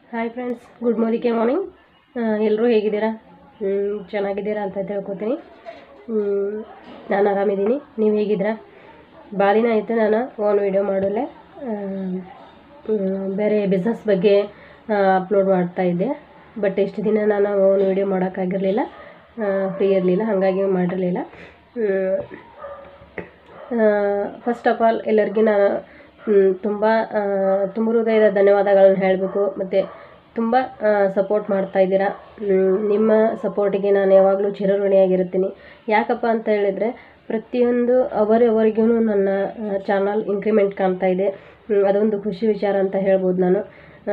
hi friends good morning morning ಎಲ್ಲರೂ ಹೇಗಿದ್ದೀರಾ ಹ್ಮ್, ಚೆನ್ನಾಗಿದ್ದೀರಾ ಅಂತ ತಿಳ್ಕೊತೀನಿ ಹ್ಮ್, ನಾನು ಆರಾಮಿದ್ದೀನಿ ನೀವು ಹೇಗಿದ್ದೀರಾ ಭಾಳ ದಿನ ಆಯಿತು ನಾನು ಓನ್ ವೀಡಿಯೋ ಮಾಡಲೆ ಬೇರೆ ಬಿಸ್ನೆಸ್ ಬಗ್ಗೆ ಅಪ್ಲೋಡ್ ಮಾಡ್ತಾ ಇದ್ದೆ ಬಟ್ ಇಷ್ಟು ದಿನ ನಾನು ಓನ್ ವೀಡಿಯೋ ಮಾಡೋಕ್ಕಾಗಿರಲಿಲ್ಲ ಫ್ರೀ ಇರಲಿಲ್ಲ ಹಾಗಾಗಿ ಮಾಡಿರಲಿಲ್ಲ ಫಸ್ಟ್ ಆಫ್ ಆಲ್ ಎಲ್ಲರಿಗೂ ನಾನು ತುಂಬ ತುಂಬ ಹೃದಯದ ಧನ್ಯವಾದಗಳನ್ನ ಹೇಳಬೇಕು ಮತ್ತು ತುಂಬ ಸಪೋರ್ಟ್ ಮಾಡ್ತಾ ಇದ್ದೀರಾ ಹ್ಮ್, ನಿಮ್ಮ ಸಪೋರ್ಟಿಗೆ ನಾನು ಯಾವಾಗಲೂ ಚಿರಋಣಿಯಾಗಿರ್ತೀನಿ ಯಾಕಪ್ಪ ಅಂತ ಹೇಳಿದರೆ ಪ್ರತಿಯೊಂದು ಅವರವರಿಗೂ ನನ್ನ ಚಾನಲ್ ಇನ್ಕ್ರಿಮೆಂಟ್ ಕಾಣ್ತಾ ಇದೆ ಹ್ಮ್, ಅದೊಂದು ಖುಷಿ ವಿಚಾರ ಅಂತ ಹೇಳ್ಬೋದು ನಾನು ಆ,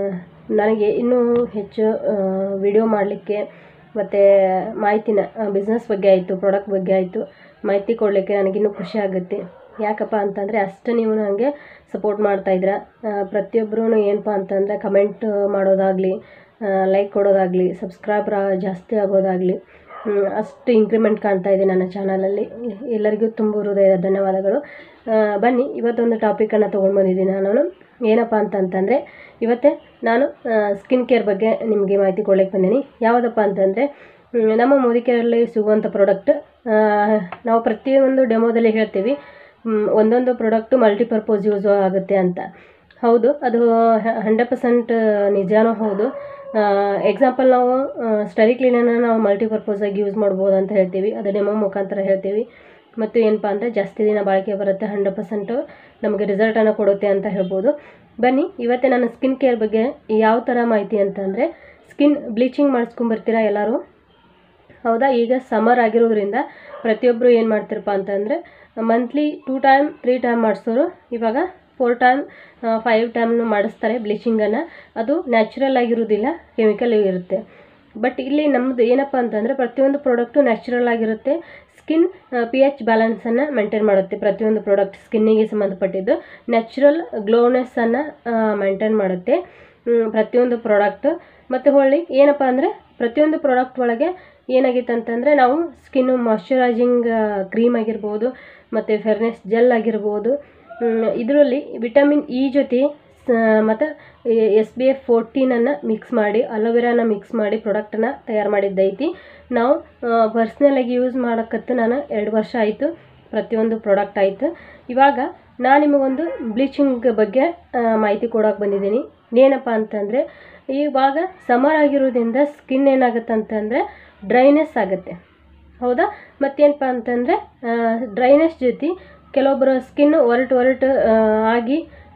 ನನಗೆ ಇನ್ನೂ ಹೆಚ್ಚು ವಿಡಿಯೋ ಮಾಡಲಿಕ್ಕೆ ಮತ್ತು ಮಾಹಿತಿನ ಬಿಸ್ನೆಸ್ ಬಗ್ಗೆ ಆಯಿತು ಪ್ರಾಡಕ್ಟ್ ಬಗ್ಗೆ ಆಯಿತು ಮಾಹಿತಿ ಕೊಡಲಿಕ್ಕೆ ನನಗಿನ್ನೂ ಖುಷಿ ಆಗುತ್ತೆ ಯಾಕಪ್ಪ ಅಂತಂದರೆ ಅಷ್ಟು ನೀವು ನನಗೆ ಸಪೋರ್ಟ್ ಮಾಡ್ತಾಯಿದ್ದೀರ ಪ್ರತಿಯೊಬ್ಬರೂ ಏನಪ್ಪ ಅಂತಂದರೆ ಕಮೆಂಟ್ ಮಾಡೋದಾಗಲಿ ಲೈಕ್ ಕೊಡೋದಾಗಲಿ ಸಬ್ಸ್ಕ್ರೈಬರ್ ಜಾಸ್ತಿ ಆಗೋದಾಗಲಿ ಹ್ಮ್, ಅಷ್ಟು ಇಂಕ್ರಿಮೆಂಟ್ ಕಾಣ್ತಾ ಇದೆ ನನ್ನ ಚಾನಲಲ್ಲಿ ಎಲ್ಲರಿಗೂ ತುಂಬ ಹೃದಯದ ಧನ್ಯವಾದಗಳು ಆ, ಬನ್ನಿ ಇವತ್ತೊಂದು ಟಾಪಿಕನ್ನು ತೊಗೊಂಡು ಬಂದಿದ್ದೀನಿ ನಾನು ಏನಪ್ಪ ಅಂತಂತಂದರೆ ಇವತ್ತೇ ನಾನು ಸ್ಕಿನ್ ಕೇರ್ ಬಗ್ಗೆ ನಿಮಗೆ ಮಾಹಿತಿ ಕೊಡ್ಲಿಕ್ಕೆ ಬಂದೀನಿ ಯಾವುದಪ್ಪ ಅಂತಂದರೆ ಹ್ಮ್, ನಮ್ಮ ಮೋದಿಕೆಯಲ್ಲಿ ಸಿಗುವಂಥ ಪ್ರಾಡಕ್ಟ್ ನಾವು ಪ್ರತಿಯೊಂದು ಡೆಮೋದಲ್ಲಿ ಹೇಳ್ತೀವಿ ಹ್ಮ್, ಒಂದೊಂದು ಪ್ರಾಡಕ್ಟು ಮಲ್ಟಿಪರ್ಪೋಸ್ ಯೂಸ್ ಆಗುತ್ತೆ ಅಂತ ಹೌದು ಅದು ಹಂಡ್ರೆಡ್ ಪರ್ಸೆಂಟ್ ನಿಜಾನೂ ಹೌದು ಎಕ್ಸಾಂಪಲ್ ನಾವು ಸ್ಟಡಿ ಕ್ಲೀನನ್ನು ನಾವು ಮಲ್ಟಿಪರ್ಪೋಸಾಗಿ ಯೂಸ್ ಮಾಡ್ಬೋದು ಅಂತ ಹೇಳ್ತೀವಿ ಅದು ಡೆಮೋ ಮುಖಾಂತರ ಹೇಳ್ತೀವಿ ಮತ್ತು ಏನಪ್ಪ ಅಂದರೆ ಜಾಸ್ತಿ ದಿನ ಬಾಳಿಕೆ ಬರುತ್ತೆ ಹಂಡ್ರೆಡ್ ಪರ್ಸೆಂಟು ನಮಗೆ ರಿಸಲ್ಟನ್ನು ಕೊಡುತ್ತೆ ಅಂತ ಹೇಳ್ಬೋದು ಬನ್ನಿ ಇವತ್ತೇ ನಾನು ಸ್ಕಿನ್ ಕೇರ್ ಬಗ್ಗೆ ಯಾವ ಥರ ಮಾಹಿತಿ ಅಂತಂದರೆ ಸ್ಕಿನ್ ಬ್ಲೀಚಿಂಗ್ ಮಾಡಿಸ್ಕೊಂಬರ್ತೀರಾ ಎಲ್ಲರೂ ಹೌದಾ ಈಗ ಸಮ್ಮರ್ ಆಗಿರೋದ್ರಿಂದ ಪ್ರತಿಯೊಬ್ಬರು ಏನು ಮಾಡ್ತಿರಪ್ಪ ಅಂತಂದರೆ monthly two time three time ಮಾಡಿಸೋರು ಇವಾಗ ಫೋರ್ ಟೈಮ್ ಫೈವ್ ಟೈಮ್ನು ಮಾಡಿಸ್ತಾರೆ ಬ್ಲೀಚಿಂಗನ್ನು ಅದು ನ್ಯಾಚುರಲ್ ಆಗಿರೋದಿಲ್ಲ ಕೆಮಿಕಲ್ ಇರುತ್ತೆ ಬಟ್ ಇಲ್ಲಿ ನಮ್ಮದು ಏನಪ್ಪ ಅಂತಂದರೆ ಪ್ರತಿಯೊಂದು ಪ್ರಾಡಕ್ಟು ನ್ಯಾಚುರಲ್ ಆಗಿರುತ್ತೆ ಸ್ಕಿನ್ ಪಿ ಎಚ್ ಬ್ಯಾಲೆನ್ಸನ್ನು ಮೇಂಟೈನ್ ಮಾಡುತ್ತೆ ಪ್ರತಿಯೊಂದು ಪ್ರಾಡಕ್ಟ್ ಸ್ಕಿನ್ನಿಗೆ ಸಂಬಂಧಪಟ್ಟಿದ್ದು ನ್ಯಾಚುರಲ್ ಗ್ಲೋನೆಸ್ಸನ್ನು ಮೇಂಟೈನ್ ಮಾಡುತ್ತೆ ಹ್ಮ್, ಪ್ರತಿಯೊಂದು ಪ್ರಾಡಕ್ಟ್ ಮತ್ತು ಹೊಳ್ಳಿ ಏನಪ್ಪ ಅಂದರೆ ಪ್ರತಿಯೊಂದು ಪ್ರಾಡಕ್ಟ್ ಒಳಗೆ ಏನಾಗಿತ್ತು ಅಂತಂದರೆ ನಾವು ಸ್ಕಿನ್ನು ಮಾಯ್ಶ್ಚರೈಸಿಂಗ್ ಕ್ರೀಮ್ ಆಗಿರ್ಬೋದು ಮತ್ತು ಫೆರ್ನೆಸ್ ಜೆಲ್ ಆಗಿರ್ಬೋದು ಇದರಲ್ಲಿ ವಿಟಮಿನ್ ಇ ಜೊತೆ ಮತ್ತು ಎಸ್ ಬಿ ಎಫ್ ಫೋರ್ಟೀನನ್ನು ಮಿಕ್ಸ್ ಮಾಡಿ ಅಲೋವೆರಾನ ಮಿಕ್ಸ್ ಮಾಡಿ ಪ್ರಾಡಕ್ಟನ್ನು ತಯಾರು ಮಾಡಿದ್ದೈತಿ ನಾವು ಪರ್ಸ್ನಲಾಗಿ ಯೂಸ್ ಮಾಡೋಕ್ಕತ್ತು ನಾನು ಎರಡು ವರ್ಷ ಆಯಿತು ಪ್ರತಿಯೊಂದು ಪ್ರಾಡಕ್ಟ್ ಆಯಿತು ಇವಾಗ ನಾನು ನಿಮಗೊಂದು ಬ್ಲೀಚಿಂಗ್ ಬಗ್ಗೆ ಆ, ಮಾಹಿತಿ ಕೊಡೋಕೆ ಬಂದಿದ್ದೀನಿ ಏನಪ್ಪ ಅಂತಂದರೆ ಇವಾಗ ಸಮರ್ ಆಗಿರೋದ್ರಿಂದ ಸ್ಕಿನ್ ಏನಾಗುತ್ತೆ ಅಂತಂದರೆ ಡ್ರೈನೆಸ್ ಆಗುತ್ತೆ ಹೌದಾ ಮತ್ತೇನಪ್ಪ ಅಂತಂದರೆ ಡ್ರೈನೆಸ್ ಜೊತೆ ಕೆಲವೊಬ್ಬರ ಸ್ಕಿನ್ ಒರಟು ಒರಟು ಆ, ಆಗಿ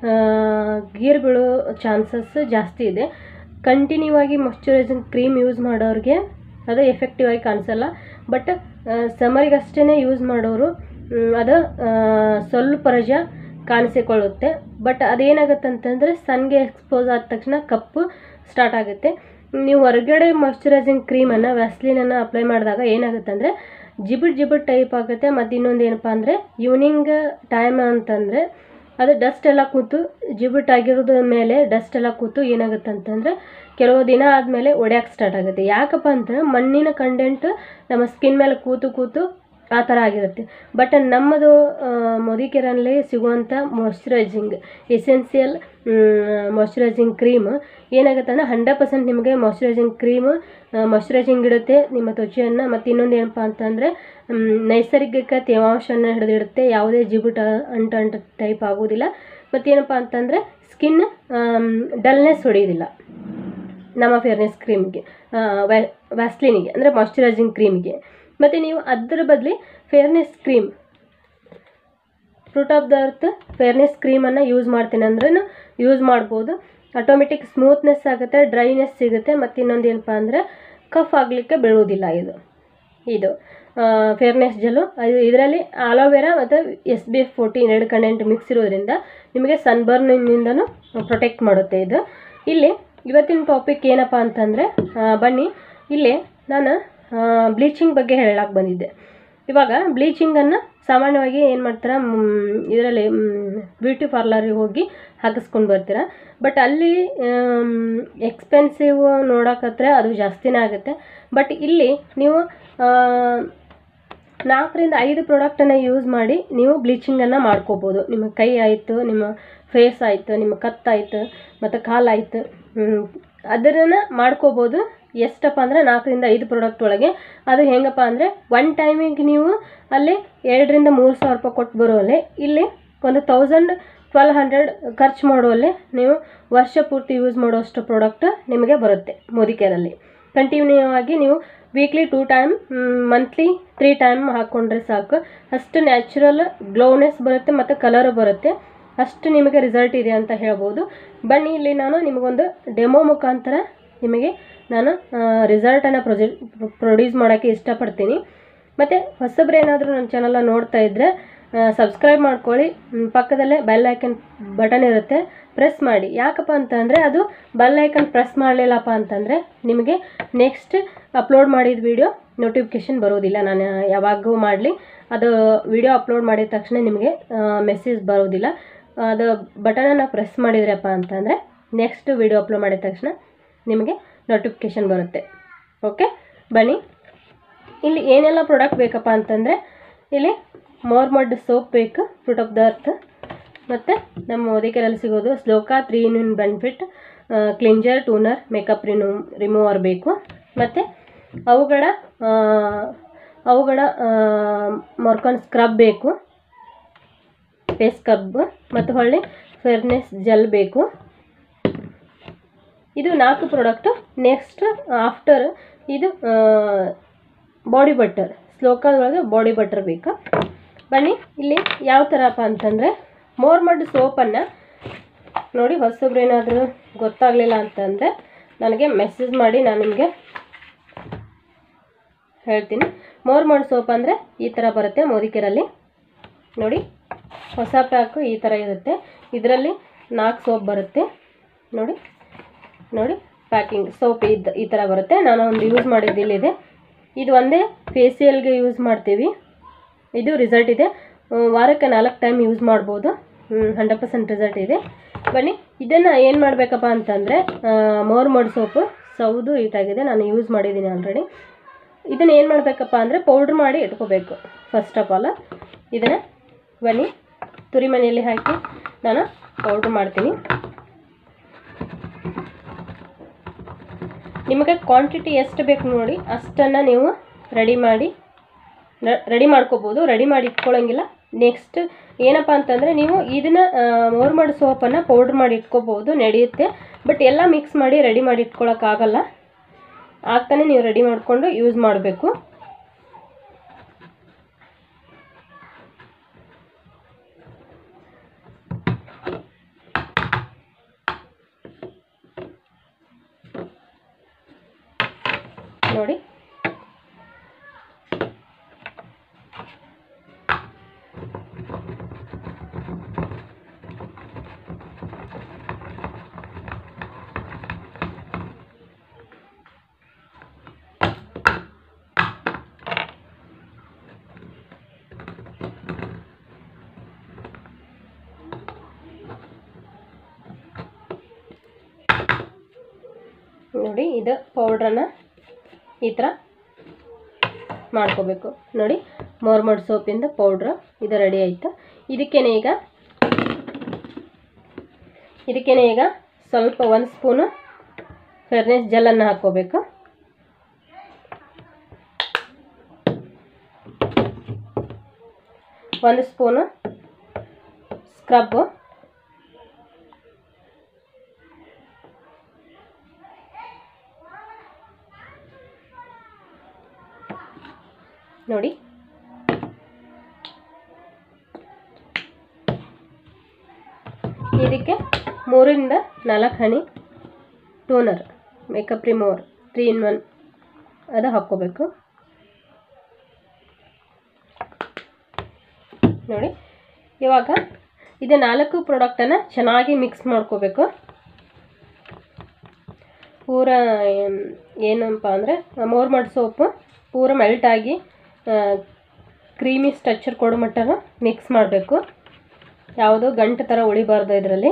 ಗೀರ್ ಬೀಳೋ ಚಾನ್ಸಸ್ ಜಾಸ್ತಿ ಇದೆ ಕಂಟಿನ್ಯೂ ಆಗಿ ಮಾಯ್ಶ್ಚರೈಸಿಂಗ್ ಕ್ರೀಮ್ ಯೂಸ್ ಮಾಡೋರಿಗೆ ಅದು ಎಫೆಕ್ಟಿವ್ ಆಗಿ ಕಾಣಿಸಲ್ಲ ಬಟ್ ಸಮರಿಗಷ್ಟೇ ಯೂಸ್ ಮಾಡೋರು ಮ್, ಅದು ಆ, ಸ್ವಲ್ಪ ರಜ ಕಾಣಿಸಿಕೊಳ್ಳುತ್ತೆ ಬಟ್ ಅದೇನಾಗುತ್ತೆ ಅಂತಂದರೆ ಸನ್ಗೆ ಎಕ್ಸ್ಪೋಸ್ ಆದ ತಕ್ಷಣ ಕಪ್ಪು ಸ್ಟಾರ್ಟ್ ಆಗುತ್ತೆ ನೀವು ಹೊರಗಡೆ ಮಾಯ್ಶ್ಚರೈಸಿಂಗ್ ಕ್ರೀಮನ್ನು ವ್ಯಾಸ್ಲಿನನ್ನು ಅಪ್ಲೈ ಮಾಡಿದಾಗ ಏನಾಗುತ್ತೆ ಅಂದರೆ ಜಿಬಿಟ್ ಜಿಬಿಟ್ ಟೈಪ್ ಆಗುತ್ತೆ ಮತ್ತು ಇನ್ನೊಂದು ಏನಪ್ಪ ಅಂದರೆ ಈವ್ನಿಂಗ್ ಟೈಮ್ ಅಂತಂದರೆ ಅದು ಡಸ್ಟ್ ಎಲ್ಲ ಕೂತು ಜಿಬಿಟ್ ಆಗಿರೋದ್ರ ಮೇಲೆ ಡಸ್ಟ್ ಎಲ್ಲ ಕೂತು ಏನಾಗುತ್ತೆ ಅಂತಂದರೆ ಕೆಲವು ದಿನ ಆದಮೇಲೆ ಒಡೆಯಕ್ಕೆ ಸ್ಟಾರ್ಟ್ ಆಗುತ್ತೆ ಯಾಕಪ್ಪ ಅಂತಂದ್ರೆ ಮಣ್ಣಿನ ಕಂಟೆಂಟ್ ನಮ್ಮ ಸ್ಕಿನ್ ಮೇಲೆ ಕೂತು ಕೂತು ಆ ಥರ ಆಗಿರುತ್ತೆ ಬಟ್ ನಮ್ಮದು ಮೊದಿಕೆರಲ್ಲಿ ಸಿಗುವಂಥ ಮಾಯ್ಶ್ಚರೈಸಿಂಗ್ ಎಸೆನ್ಸಿಯಲ್ ಮಾಯ್ಶ್ಚರೈಸಿಂಗ್ ಕ್ರೀಮ್ ಏನಾಗುತ್ತೆ ಅಂದರೆ ಹಂಡ್ರೆಡ್ ಪರ್ಸೆಂಟ್ ನಿಮಗೆ ಮಾಯ್ಶ್ಚರೈಸಿಂಗ್ ಕ್ರೀಮ್ ಮಾಯ್ಶ್ಚರೈಸಿಂಗ್ ಇಡುತ್ತೆ ನಿಮ್ಮ ತ್ವಚೆಯನ್ನು ಮತ್ತು ಇನ್ನೊಂದು ಏನಪ್ಪ ಅಂತಂದರೆ ನೈಸರ್ಗಿಕ ತೇವಾಂಶವನ್ನು ಹಿಡಿದಿಡುತ್ತೆ ಯಾವುದೇ ಜಿಗುಟ ಅಂಟು ಅಂಟು ಟೈಪ್ ಆಗೋದಿಲ್ಲ ಮತ್ತೇನಪ್ಪ ಅಂತಂದರೆ ಸ್ಕಿನ್ ಡಲ್ನೆಸ್ ಹೊಡೆಯೋದಿಲ್ಲ ನಮ್ಮ ಫೇರ್ನೆಸ್ ಕ್ರೀಮ್ಗೆ ವ್ಯಾಸ್ಲಿನಿಗೆ ಅಂದರೆ ಮಾಯ್ಶ್ಚರೈಸಿಂಗ್ ಕ್ರೀಮ್ಗೆ ಮತ್ತು ನೀವು ಅದರ ಬದಲಿ fairness cream fruit of the earth fairness ಕ್ರೀಮನ್ನು ಯೂಸ್ ಮಾಡ್ತೀನಿ ಅಂದ್ರೆ ಯೂಸ್ ಮಾಡ್ಬೋದು ಆಟೋಮೆಟಿಕ್ ಸ್ಮೂತ್ನೆಸ್ ಆಗುತ್ತೆ ಡ್ರೈನೆಸ್ ಸಿಗುತ್ತೆ ಮತ್ತು ಇನ್ನೊಂದು ಏನಪ್ಪ ಅಂದರೆ ಕಫ್ ಆಗಲಿಕ್ಕೆ ಬೀಳುವುದಿಲ್ಲ ಇದು ಇದು ಫೇರ್ನೆಸ್ ಜೆಲ್ಲು ಅದು ಇದರಲ್ಲಿ ಆಲೋವೆರಾ ಮತ್ತು ಎಸ್ ಬಿ ಎಫ್ ಫೋರ್ಟೀನ್ ಎರಡು ಕಂಟೆಂಟ್ ಮಿಕ್ಸ್ ಇರೋದ್ರಿಂದ ನಿಮಗೆ ಸನ್ಬರ್ನಿಂದನೂ ಪ್ರೊಟೆಕ್ಟ್ ಮಾಡುತ್ತೆ ಇದು ಇಲ್ಲಿ ಇವತ್ತಿನ ಟಾಪಿಕ್ ಏನಪ್ಪ ಅಂತಂದರೆ ಬನ್ನಿ ಇಲ್ಲಿ ನಾನು ಬ್ಲೀಚಿಂಗ್ ಬಗ್ಗೆ ಹೇಳಕ್ಕೆ ಬಂದಿದ್ದೆ ಇವಾಗ ಬ್ಲೀಚಿಂಗನ್ನು ಸಾಮಾನ್ಯವಾಗಿ ಏನು ಮಾಡ್ತಾರೆ ಇದರಲ್ಲಿ ಬ್ಯೂಟಿ ಪಾರ್ಲರಿಗೆ ಹೋಗಿ ಹಾಕಿಸ್ಕೊಂಡು ಬರ್ತೀರ ಬಟ್ ಅಲ್ಲಿ ಎಕ್ಸ್ಪೆನ್ಸಿವ್ ನೋಡೋಕತ್ರೆ ಅದು ಜಾಸ್ತಿನೇ ಆಗುತ್ತೆ ಬಟ್ ಇಲ್ಲಿ ನೀವು ನಾಲ್ಕರಿಂದ ಐದು ಪ್ರಾಡಕ್ಟನ್ನು ಯೂಸ್ ಮಾಡಿ ನೀವು ಬ್ಲೀಚಿಂಗನ್ನು ಮಾಡ್ಕೋಬೋದು ನಿಮ್ಮ ಕೈ ಆಯಿತು ನಿಮ್ಮ ಫೇಸ್ ಆಯಿತು ನಿಮ್ಮ ಕತ್ತಾಯಿತು ಮತ್ತು ಕಾಲಾಯಿತು ಅದನ್ನು ಮಾಡ್ಕೋಬೋದು ಎಷ್ಟಪ್ಪ ಅಂದರೆ ನಾಲ್ಕರಿಂದ ಐದು ಪ್ರಾಡಕ್ಟ್ ಒಳಗೆ ಅದು ಹೆಂಗಪ್ಪ ಅಂದರೆ ಒನ್ ಟೈಮಿಗೆ ನೀವು ಅಲ್ಲಿ ಎರಡರಿಂದ ಮೂರು ಸಾವಿರ ರೂಪಾಯಿ ಕೊಟ್ಟು ಬರೋಲ್ಲಿ ಇಲ್ಲಿ ಒಂದು ತೌಸಂಡ್ ಟ್ವೆಲ್ ಹಂಡ್ರೆಡ್ ಖರ್ಚು ಮಾಡುವಲ್ಲಿ ನೀವು ವರ್ಷ ಪೂರ್ತಿ ಯೂಸ್ ಮಾಡುವಷ್ಟು ಪ್ರಾಡಕ್ಟ್ ನಿಮಗೆ ಬರುತ್ತೆ ಮೋದಿ ಕೇರಲ್ಲಿ ಕಂಟಿನ್ಯೂ ಆಗಿ ನೀವು weekly two time monthly three time ಹಾಕ್ಕೊಂಡ್ರೆ ಸಾಕು ಅಷ್ಟು ನ್ಯಾಚುರಲ್ ಗ್ಲೋನೆಸ್ ಬರುತ್ತೆ ಮತ್ತು ಕಲರು ಬರುತ್ತೆ ಅಷ್ಟು ನಿಮಗೆ ರಿಸಲ್ಟ್ ಇದೆ ಅಂತ ಹೇಳ್ಬೋದು ಬನ್ನಿ ಇಲ್ಲಿ ನಾನು ನಿಮಗೊಂದು ಡೆಮೋ ಮುಖಾಂತರ ನಿಮಗೆ ನಾನು ರಿಸಲ್ಟನ್ನು ಪ್ರೊಜೆ ಪ್ರೊಡ್ಯೂಸ್ ಮಾಡೋಕ್ಕೆ ಇಷ್ಟಪಡ್ತೀನಿ ಮತ್ತು ಹೊಸಬ್ರು ಏನಾದರೂ ನನ್ನ ಚಾನಲ್ನ ನೋಡ್ತಾ ಇದ್ದರೆ ಸಬ್ಸ್ಕ್ರೈಬ್ ಮಾಡ್ಕೊಳ್ಳಿ ಮ್, ಪಕ್ಕದಲ್ಲೇ ಬೆಲ್ ಐಕನ್ ಬಟನ್ ಇರುತ್ತೆ ಪ್ರೆಸ್ ಮಾಡಿ ಯಾಕಪ್ಪ ಅಂತಂದರೆ ಅದು ಬೆಲ್ ಐಕನ್ ಪ್ರೆಸ್ ಮಾಡಲಿಲ್ಲಪ್ಪ ಅಂತಂದರೆ ನಿಮಗೆ ನೆಕ್ಸ್ಟ್ ಅಪ್ಲೋಡ್ ಮಾಡಿದ ವಿಡಿಯೋ ನೋಟಿಫಿಕೇಷನ್ ಬರೋದಿಲ್ಲ ನಾನು ಯಾವಾಗೂ ಮಾಡಲಿ ಅದು ವಿಡಿಯೋ ಅಪ್ಲೋಡ್ ಮಾಡಿದ ತಕ್ಷಣ ನಿಮಗೆ ಮೆಸೇಜ್ ಬರೋದಿಲ್ಲ ಅದು ಬಟನನ್ನು ಪ್ರೆಸ್ ಮಾಡಿದ್ರಪ್ಪ ಅಂತಂದರೆ ನೆಕ್ಸ್ಟ್ ವಿಡಿಯೋ ಅಪ್ಲೋಡ್ ಮಾಡಿದ ತಕ್ಷಣ ನಿಮಗೆ ನೋಟಿಫಿಕೇಷನ್ ಬರುತ್ತೆ ಓಕೆ ಬನ್ನಿ ಇಲ್ಲಿ ಏನೆಲ್ಲ ಪ್ರಾಡಕ್ಟ್ ಬೇಕಪ್ಪ ಅಂತಂದರೆ ಇಲ್ಲಿ ಮೋರ್ಮಡ್ ಸೋಪ್ ಬೇಕು ಫ್ರೂಟ್ ಆಫ್ ದ ಅರ್ತ್ ಮತ್ತು ನಮ್ಮ ಮೋದಿಕೆರಲ್ಲಿ ಸಿಗೋದು Sloka three in in benefit cleanser toner makeup ರಿಮೂ ರಿಮೂವರ್ ಬೇಕು ಮತ್ತು ಅವುಗಳ ಆ, ಅವುಗಳ ಮೊರ್ಕಾನ್ ಸ್ಕ್ರಬ್ ಬೇಕು ಫೇಸ್ ಸ್ಕ್ರಬ್ ಮತ್ತು ಹೊಳ್ಳಿ ಫೇರ್ನೆಸ್ ಜೆಲ್ ಬೇಕು ಇದು ನಾಲ್ಕು ಪ್ರಾಡಕ್ಟು ನೆಕ್ಸ್ಟ್ ಆಫ್ಟರ್ ಇದು ಬಾಡಿ ಬಟರ್ ಸ್ಲೋಕಾದೊಳಗೆ ಬಾಡಿ ಬಟರ್ ಬೇಕು ಬನ್ನಿ ಇಲ್ಲಿ ಯಾವ ಥರಪ್ಪ ಅಂತಂದರೆ ಮೋರ್ಮಡ್ ಸೋಪನ್ನು ನೋಡಿ ಹೊಸಬ್ರು ಏನಾದರೂ ಗೊತ್ತಾಗಲಿಲ್ಲ ಅಂತಂದರೆ ನನಗೆ ಮೆಸೇಜ್ ಮಾಡಿ ನಾನು ನಿಮಗೆ ಹೇಳ್ತೀನಿ ಮೋರ್ಮಡ್ ಸೋಪ್ ಅಂದರೆ ಈ ಥರ ಬರುತ್ತೆ ಮೋದಿಕೆರಲ್ಲಿ ನೋಡಿ ಹೊಸ ಪ್ಯಾಕು ಈ ಥರ ಇರುತ್ತೆ ಇದರಲ್ಲಿ ನಾಲ್ಕು ಸೋಪ್ ಬರುತ್ತೆ ನೋಡಿ ನೋಡಿ ಪ್ಯಾಕಿಂಗ್ ಸೋಪ್ ಇದು ಈ ಥರ ಬರುತ್ತೆ ನಾನು ಒಂದು ಯೂಸ್ ಮಾಡಿದ್ದು ಇಲ್ಲಿದೆ ಇದು ಒಂದೇ ಫೇಶಿಯಲ್ಗೆ ಯೂಸ್ ಮಾಡ್ತೀವಿ ಇದು ರಿಸಲ್ಟ್ ಇದೆ ಆ, ವಾರಕ್ಕೆ ನಾಲ್ಕು ಟೈಮ್ ಯೂಸ್ ಮಾಡ್ಬೋದು ಹಂಡ್ರೆಡ್ ಪರ್ಸೆಂಟ್ ರಿಸಲ್ಟ್ ಇದೆ ಬನ್ನಿ ಇದನ್ನು ಏನು ಮಾಡಬೇಕಪ್ಪ ಅಂತಂದರೆ ಮೋರ್ ಮಡ್ ಸೋಪು ಸೌದು ಈಟಾಗಿದೆ ನಾನು ಯೂಸ್ ಮಾಡಿದ್ದೀನಿ ಆಲ್ರೆಡಿ ಇದನ್ನು ಏನು ಮಾಡಬೇಕಪ್ಪ ಅಂದರೆ ಪೌಡ್ರ್ ಮಾಡಿ ಇಟ್ಕೋಬೇಕು ಫಸ್ಟ್ ಆಫ್ ಆಲ್ ಇದನ್ನು ಬನ್ನಿ ತುರಿ ಮನೆಯಲ್ಲಿ ಹಾಕಿ ನಾನು ಪೌಡ್ರ್ ಮಾಡ್ತೀನಿ ನಿಮಗೆ ಕ್ವಾಂಟಿಟಿ ಎಷ್ಟು ಬೇಕು ನೋಡಿ ಅಷ್ಟನ್ನು ನೀವು ರೆಡಿ ಮಾಡಿ ರೆಡಿ ಮಾಡ್ಕೋಬೋದು ರೆಡಿ ಮಾಡಿ ಇಟ್ಕೊಳ್ಳೋಂಗಿಲ್ಲ ನೆಕ್ಸ್ಟ್ ಏನಪ್ಪ ಅಂತಂದರೆ ನೀವು ಇದನ್ನು ಮೋರ್ ಮಾಡಿ ಸೋಪನ್ನು ಪೌಡ್ರ್ ಮಾಡಿ ಇಟ್ಕೋಬೋದು ನಡೆಯುತ್ತೆ ಬಟ್ ಎಲ್ಲ ಮಿಕ್ಸ್ ಮಾಡಿ ರೆಡಿ ಮಾಡಿ ಇಟ್ಕೊಳ್ಳೋಕ್ಕಾಗಲ್ಲ ಆಗ್ತಾನೆ ನೀವು ರೆಡಿ ಮಾಡಿಕೊಂಡು ಯೂಸ್ ಮಾಡಬೇಕು ನೋಡಿ ನೋಡಿ ಇದು ಪೌಡ್ರನ್ನು ಈ ಥರ ಮಾಡ್ಕೋಬೇಕು ನೋಡಿ ಮೋರ್ಮಡ್ ಸೋಪಿಂದ ಪೌಡ್ರ್ ಇದು ರೆಡಿ ಆಯಿತು ಇದಕ್ಕೇನೆ ಈಗ ಇದಕ್ಕೇನೆ ಈಗ ಸ್ವಲ್ಪ ಒಂದು ಸ್ಪೂನು ಫೆರ್ನೆಸ್ ಜೆಲ್ಲನ್ನು ಹಾಕ್ಕೋಬೇಕು ಒಂದು ಸ್ಪೂನು ಸ್ಕ್ರಬ್ಬು ನೋಡಿ ಇದಕ್ಕೆ ಮೂರಿಂದ ನಾಲ್ಕು ಹನಿ toner makeup remover three in one ಅದು ಹಾಕ್ಕೋಬೇಕು ನೋಡಿ ಇವಾಗ ಇದು ನಾಲ್ಕು ಪ್ರಾಡಕ್ಟನ್ನು ಚೆನ್ನಾಗಿ ಮಿಕ್ಸ್ ಮಾಡ್ಕೋಬೇಕು ಪೂರ ಏನ್- ಏನಪ್ಪ ಅಂದರೆ ಮೋರ್ಮಡ್ ಸೋಪು ಪೂರ ಮೆಲ್ಟ್ ಆಗಿ ಕ್ರೀಮಿ ಸ್ಟ್ರಕ್ಚರ್ ಕೊಡೋ ಮಟ್ಟ ಮಿಕ್ಸ್ ಮಾಡಬೇಕು ಯಾವುದೋ ಗಂಟು ಥರ ಉಳಿಬಾರ್ದು ಇದರಲ್ಲಿ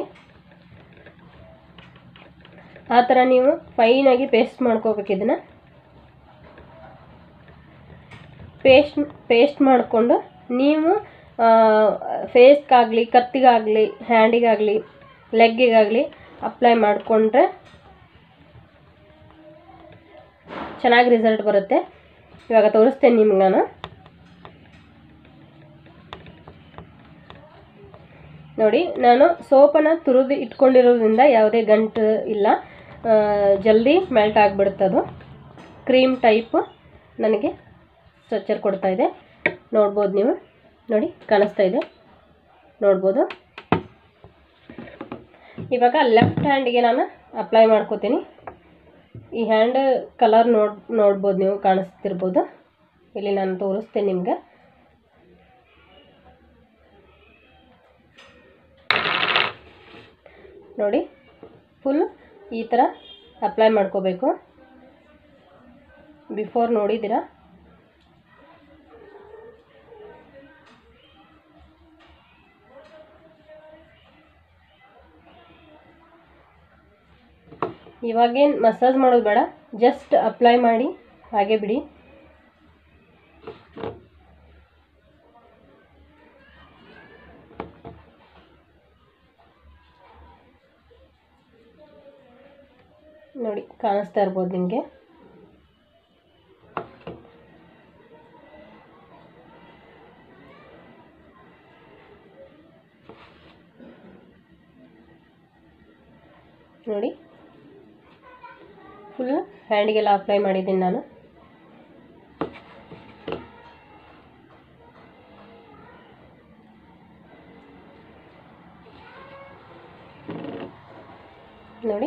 ಆ ಥರ ನೀವು ಫೈನಾಗಿ ಪೇಸ್ಟ್ ಮಾಡ್ಕೋಬೇಕು ಇದನ್ನು ಪೇಸ್ಟ್ ಪೇಸ್ಟ್ ಮಾಡಿಕೊಂಡು ನೀವು ಫೇಸ್ಗಾಗಲಿ ಕತ್ತಿಗಾಗಲಿ ಹ್ಯಾಂಡಿಗಾಗಲಿ ಲೆಗ್ಗಿಗಾಗಲಿ ಅಪ್ಲೈ ಮಾಡಿಕೊಂಡ್ರೆ ಚೆನ್ನಾಗಿ ರಿಸಲ್ಟ್ ಬರುತ್ತೆ ಇವಾಗ ತೋರಿಸ್ತೇನೆ ನಿಮ್ಗೆ ನಾನು ನೋಡಿ ನಾನು ಸೋಪನ್ನು ತುರಿದು ಇಟ್ಕೊಂಡಿರೋದ್ರಿಂದ ಯಾವುದೇ ಗಂಟು ಇಲ್ಲ ಆ, ಜಲ್ದಿ ಮೆಲ್ಟ್ ಆಗಿಬಿಡುತ್ತೆ ಅದು ಕ್ರೀಮ್ ಟೈಪ್ ನನಗೆ ಸ್ಟ್ರಕ್ಚರ್ ಕೊಡ್ತಾ ಇದೆ ನೋಡ್ಬೋದು ನೀವು ನೋಡಿ ಕಾಣಿಸ್ತಾ ಇದೆ ನೋಡ್ಬೋದು ಇವಾಗ ಲೆಫ್ಟ್ ಹ್ಯಾಂಡಿಗೆ ನಾನು ಅಪ್ಲೈ ಮಾಡ್ಕೋತೀನಿ ಈ ಹ್ಯಾಂಡ್ ಕಲರ್ ನೋಡ್ ನೋಡ್ಬೋದು ನೀವು ಕಾಣಿಸ್ತಿರ್ಬೋದು ಇಲ್ಲಿ ನಾನು ತೋರಿಸ್ತೇನೆ ನಿಮ್ಗೆ ನೋಡಿ ಫುಲ್ ಈ ಥರ ಅಪ್ಲೈ ಮಾಡ್ಕೋಬೇಕು ಬಿಫೋರ್ ನೋಡಿದ್ದೀರಾ ಇವಾಗೇನು ಮಸಾಜ್ ಮಾಡೋದು ಬೇಡ ಜಸ್ಟ್ ಅಪ್ಲೈ ಮಾಡಿ ಹಾಗೆ ಬಿಡಿ ನೋಡಿ ಕಾಣಿಸ್ತಾ ಇರ್ಬೋದು ನಿಮಗೆ ನೋಡಿ ಫುಲ್ ಹ್ಯಾಂಡಿಗೆಲ್ಲ ಅಪ್ಲೈ ಮಾಡಿದ್ದೀನಿ ನಾನು ನೋಡಿ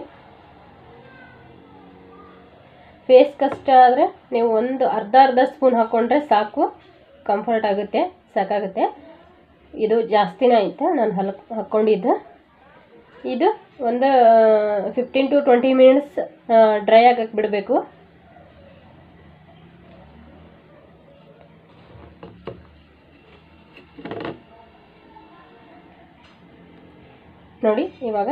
ಫೇಸ್ ಕಷ್ಟ ಆದರೆ ನೀವು ಒಂದು ಅರ್ಧ ಅರ್ಧ ಸ್ಪೂನ್ ಹಾಕ್ಕೊಂಡ್ರೆ ಸಾಕು ಕಂಫರ್ಟ್ ಆಗುತ್ತೆ ಸಾಕಾಗುತ್ತೆ ಇದು ಜಾಸ್ತಿನೇ ಐತೆ ನಾನು ಹಲ್ ಹಾಕ್ಕೊಂಡಿದ್ದು ಇದು ಒಂದು fifteen to twenty minutes dry ಆಗಕ್ಕೆ ಬಿಡಬೇಕು ನೋಡಿ ಇವಾಗ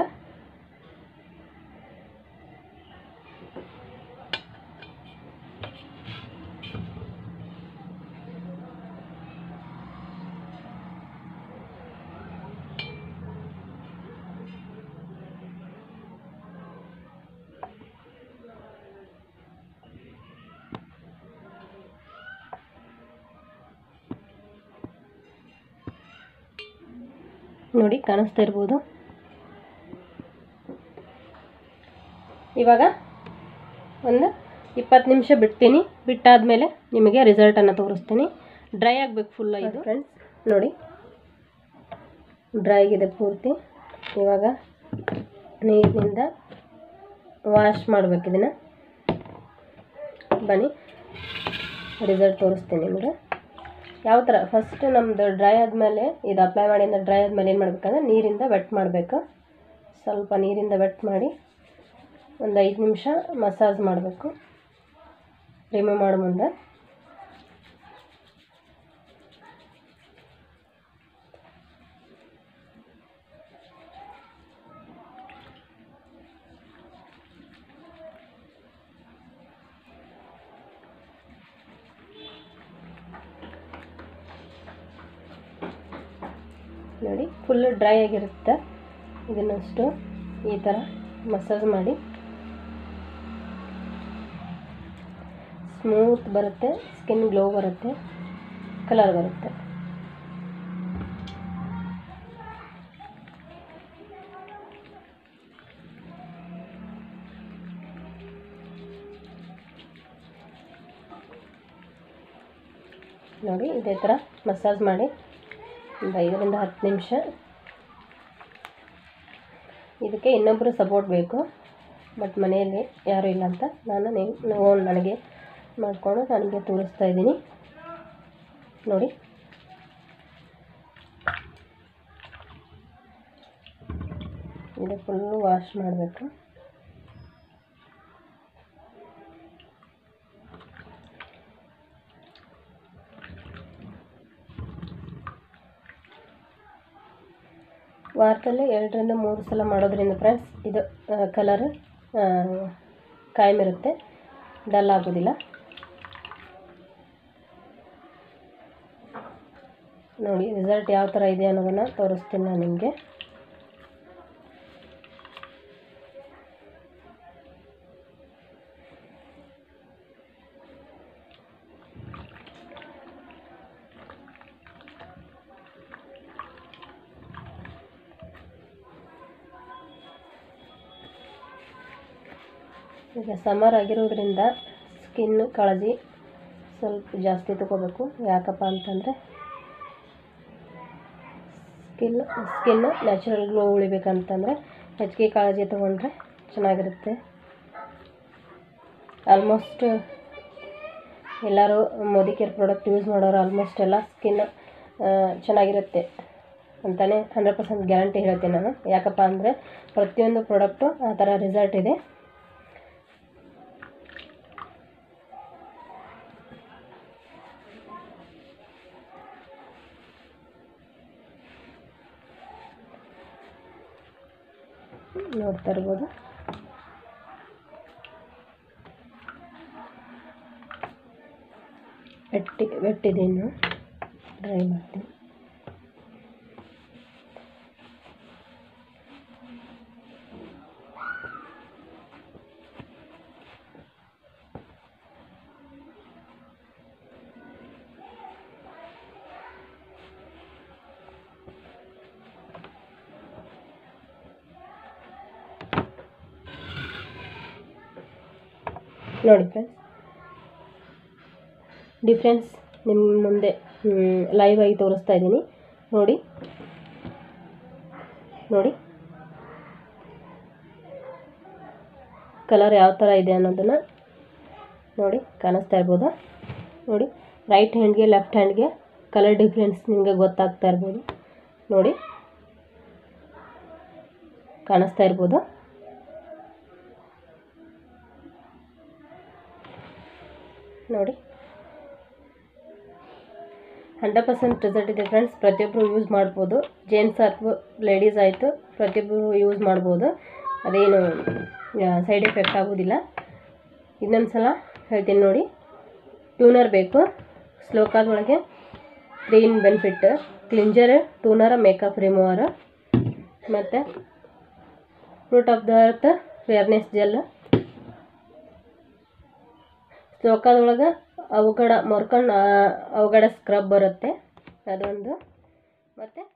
ನೋಡಿ ಕಾಣಿಸ್ತಾ ಇರ್ಬೋದು ಇವಾಗ ಒಂದು ಇಪ್ಪತ್ತು ನಿಮಿಷ ಬಿಡ್ತೀನಿ ಬಿಟ್ಟಾದಮೇಲೆ ನಿಮಗೆ ರಿಸಲ್ಟನ್ನು ತೋರಿಸ್ತೀನಿ ಡ್ರೈ ಆಗಬೇಕು ಫುಲ್ ಇದು ಫ್ರೆಂಡ್ಸ್ ನೋಡಿ ಡ್ರೈ ಆಗಿದೆ ಪೂರ್ತಿ ಇವಾಗ ನೀರಿನಿಂದ ವಾಶ್ ಮಾಡ್ಬೇಕು ಇದನ್ನು ಬನ್ನಿ ರಿಸಲ್ಟ್ ತೋರಿಸ್ತೀನಿ ನಿಮಗೆ ಯಾವ ಥರ ಫಸ್ಟ್ ನಮ್ಮದು ಡ್ರೈ ಆದಮೇಲೆ ಇದು ಅಪ್ಲೈ ಮಾಡಿಂದ ಡ್ರೈ ಆದಮೇಲೆ ಏನು ಮಾಡಬೇಕಂದ್ರೆ ನೀರಿಂದ ವೆಟ್ ಮಾಡಬೇಕು ಸ್ವಲ್ಪ ನೀರಿಂದ ವೆಟ್ ಮಾಡಿ ಒಂದು ಐದು ನಿಮಿಷ ಮಸಾಜ್ ಮಾಡಬೇಕು ರಿಮೂವ್ ಮಾಡೋ ಮುಂದೆ ನೋಡಿ ಫುಲ್ಲು ಡ್ರೈ ಆಗಿರುತ್ತೆ ಇದನ್ನಷ್ಟು ಈ ಥರ ಮಸಾಜ್ ಮಾಡಿ ಸ್ಮೂತ್ ಬರುತ್ತೆ ಸ್ಕಿನ್ ಗ್ಲೋ ಬರುತ್ತೆ ಕಲರ್ ಬರುತ್ತೆ ನೋಡಿ ಇದೇ ಥರ ಮಸಾಜ್ ಮಾಡಿ ಒಂದು ಐದರಿಂದ ಹತ್ತು ನಿಮಿಷ ಇದಕ್ಕೆ ಇನ್ನೊಬ್ಬರು ಸಪೋರ್ಟ್ ಬೇಕು ಬಟ್ ಮನೆಯಲ್ಲಿ ಯಾರೂ ಇಲ್ಲ ಅಂತ ನಾನು ನೀವು ನನಗೆ ಮಾಡಿಕೊಂಡು ನನಗೆ ತೋರಿಸ್ತಾ ಇದ್ದೀನಿ ನೋಡಿ ಇದು ಫುಲ್ಲು ವಾಶ್ ಮಾಡಬೇಕು ವಾರದಲ್ಲಿ ಎರಡರಿಂದ ಮೂರು ಸಲ ಮಾಡೋದ್ರಿಂದ ಫ್ರೆಂಡ್ಸ್ ಇದು ಕಲರ್ ಕಾಯಂ ಇರುತ್ತೆ ಡಲ್ ಆಗೋದಿಲ್ಲ ನೋಡಿ ರಿಸಲ್ಟ್ ಯಾವ ಥರ ಇದೆ ಅನ್ನೋದನ್ನು ತೋರಿಸ್ತೀನಿ ನಾನು ನಿಮಗೆ ಈಗ ಸಮರ್ ಆಗಿರೋದ್ರಿಂದ ಸ್ಕಿನ್ ಕಾಳಜಿ ಸ್ವಲ್ಪ ಜಾಸ್ತಿ ತಗೋಬೇಕು ಯಾಕಪ್ಪ ಅಂತಂದರೆ ಸ್ಕಿನ್ ಸ್ಕಿನ್ ನ್ಯಾಚುರಲ್ ಗ್ಲೋ ಉಳಿಬೇಕಂತಂದರೆ ಹೆಚ್ಚಿಗೆ ಕಾಳಜಿ ತೊಗೊಂಡ್ರೆ ಚೆನ್ನಾಗಿರುತ್ತೆ ಆಲ್ಮೋಸ್ಟ್ ಎಲ್ಲರೂ ಮೋದಿ ಕೇರ್ ಪ್ರಾಡಕ್ಟ್ ಯೂಸ್ ಮಾಡೋರು ಆಲ್ಮೋಸ್ಟ್ ಎಲ್ಲ ಸ್ಕಿನ್ ಚೆನ್ನಾಗಿರುತ್ತೆ ಅಂತಲೇ ಹಂಡ್ರೆಡ್ ಪರ್ಸೆಂಟ್ ಗ್ಯಾರಂಟಿ ಹೇಳ್ತೀನಿ ನಾನು ಯಾಕಪ್ಪ ಅಂದರೆ ಪ್ರತಿಯೊಂದು ಪ್ರಾಡಕ್ಟು ಆ ಥರ ರಿಸಲ್ಟ್ ಇದೆ ನೋಡ್ತಾ ಇರ್ಬೋದು ಎಟ್ಟಿ ಬೆಟ್ಟಿದೆ ಇನ್ನು ಡ್ರೈ ಮಾಡ್ತೀನಿ ನೋಡಿ ಫ್ರೆಂಡ್ಸ್ ಡಿಫ್ರೆನ್ಸ್ ನಿಮ್ಮ ಮುಂದೆ ಲೈವ್ ಆಗಿ ತೋರಿಸ್ತಾ ಇದ್ದೀನಿ ನೋಡಿ ನೋಡಿ ಕಲರ್ ಯಾವ ಥರ ಇದೆ ಅನ್ನೋದನ್ನು ನೋಡಿ ಕಾಣಿಸ್ತಾ ಇರ್ಬೋದಾ ನೋಡಿ ರೈಟ್ ಹ್ಯಾಂಡ್ಗೆ ಲೆಫ್ಟ್ ಹ್ಯಾಂಡ್ಗೆ ಕಲರ್ ಡಿಫ್ರೆನ್ಸ್ ನಿಮಗೆ ಗೊತ್ತಾಗ್ತಾ ಇರ್ಬೋದು ನೋಡಿ ಕಾಣಿಸ್ತಾ ಇರ್ಬೋದು ನೋಡಿ ಹಂಡ್ರೆಡ್ ಪರ್ಸೆಂಟ್ ರಿಸಲ್ಟ್ ಇದೆ ಫ್ರೆಂಡ್ಸ್ ಪ್ರತಿಯೊಬ್ಬರು ಯೂಸ್ ಮಾಡ್ಬೋದು ಜೆಂಟ್ಸ್ ಅಥವಾ ಲೇಡೀಸ್ ಆಯಿತು ಪ್ರತಿಯೊಬ್ಬರು ಯೂಸ್ ಮಾಡ್ಬೋದು ಅದೇನು ಸೈಡ್ ಎಫೆಕ್ಟ್ ಆಗೋದಿಲ್ಲ ಇನ್ನೊಂದು ಸಲ ಹೇಳ್ತೀನಿ ನೋಡಿ ಟ್ಯೂನರ್ ಬೇಕು ಸ್ಲೋಕಾದೊಳಗೆ three in benefit cleanser toner makeup remover ಮತ್ತು fruit of the earth fairness gel ಚೌಕದೊಳಗೆ ಅವಘಡ ಮೊರ್ಕಂಡು ಅವಘಡ ಸ್ಕ್ರಬ್ ಬರುತ್ತೆ ಅದೊಂದು ಮತ್ತು